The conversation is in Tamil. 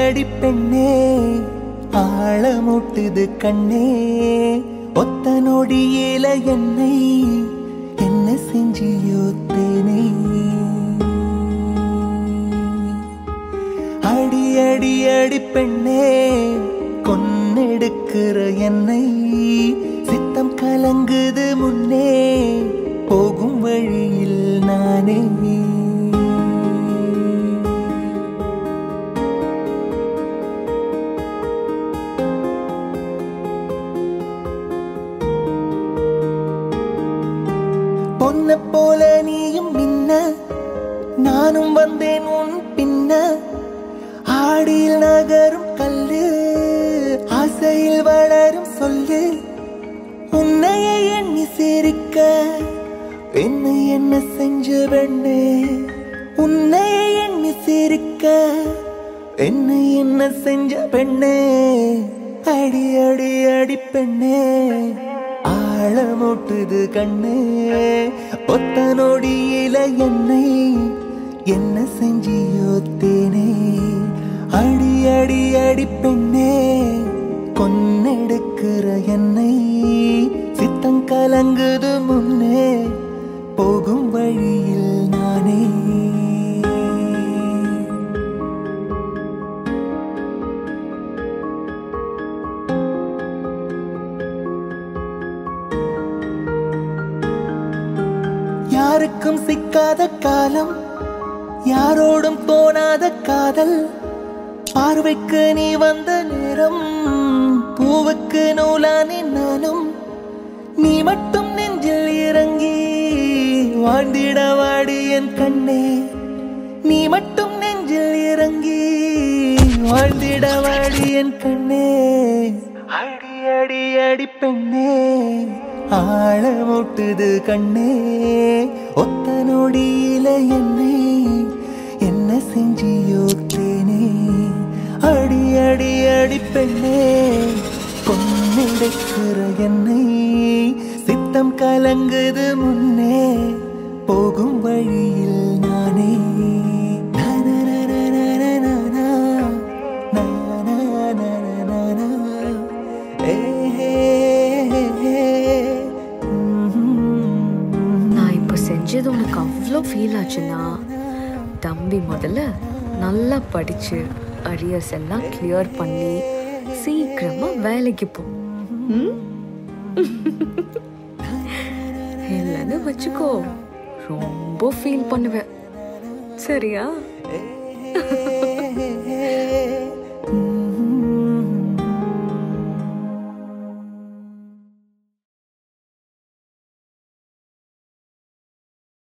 அடி பெண்ணே ஆழமூட்டுது கண்ணே ஒத்த நொடியில என்னை என்ன செஞ்சியோ தேனே அடி அடி அடி பெண்ணே கொன்னெடுக்கிற என்னை சித்தம் கலங்குது முன்னே போகும் வழியில் நானே பொன்ன போல நீயும் மின்ன நானும் வந்தேன் உன் பின்ன ஆடியில் நகரும் கல்லு ஆசையில் வளரும் சொல்லு உன்னையே எண்ணி சிரிக்க என்னை என்ன செஞ்ச பெண்ணே உன்னையே எண்ணி சிரிக்க என்னை என்ன செஞ்ச பெண்ணே அடி அடி அடி பெண்ணே ஆழமூட்டுது கண்ணே ஒத்த நொடியில என்னை என்ன செஞ்சியோ தேனே அடி அடி அடி பெண்ணே கொன்னெடுக்கிற என்னை சித்தம் கலங்குது முன்னே போகும் வழியில் நானே யாருக்கும் சிக்காத காலம் யாரோடும் தோணாத காதல் பார்வைக்கு நீ வந்த நேரம் பூவுக்கு நூலானே நானும் நீ மட்டும் நெஞ்சில் இறங்கி வாழ்ந்திட வாடி என் கண்ணே நீ மட்டும் நெஞ்சில் இறங்கி வாழ்ந்திட வாடி என் கண்ணே அடி அடி அடி பெண்ணே ஆழமூட்டுது கண்ணே ஒத்த நொடியில என்னை என்ன செஞ்சியோ தேனே அடி அடி அடி பெண்ணே கொன்னிடக்கிற என்னை சித்தம் கலங்குது முன்னே போகும் வழியில் நானே நனனனனனனனா, நனனனனனனா, ஏ, ஏ, ஏ, ம்ஹும். நான் இப்போ செஞ்சது உனக்கு அவ்வளோ ஃபீல் ஆச்சுன்னா தம்பி முதல்ல நல்லா படிச்சு அரியர்ஸ் எல்லாம் கிளியர் பண்ணி சீக்கிரமா வேலைக்கு போ ம்? இல்லைன்னு வச்சுக்கோ ரொம்ப ஃபீல் பண்ணுவேன் சரியா ஏ,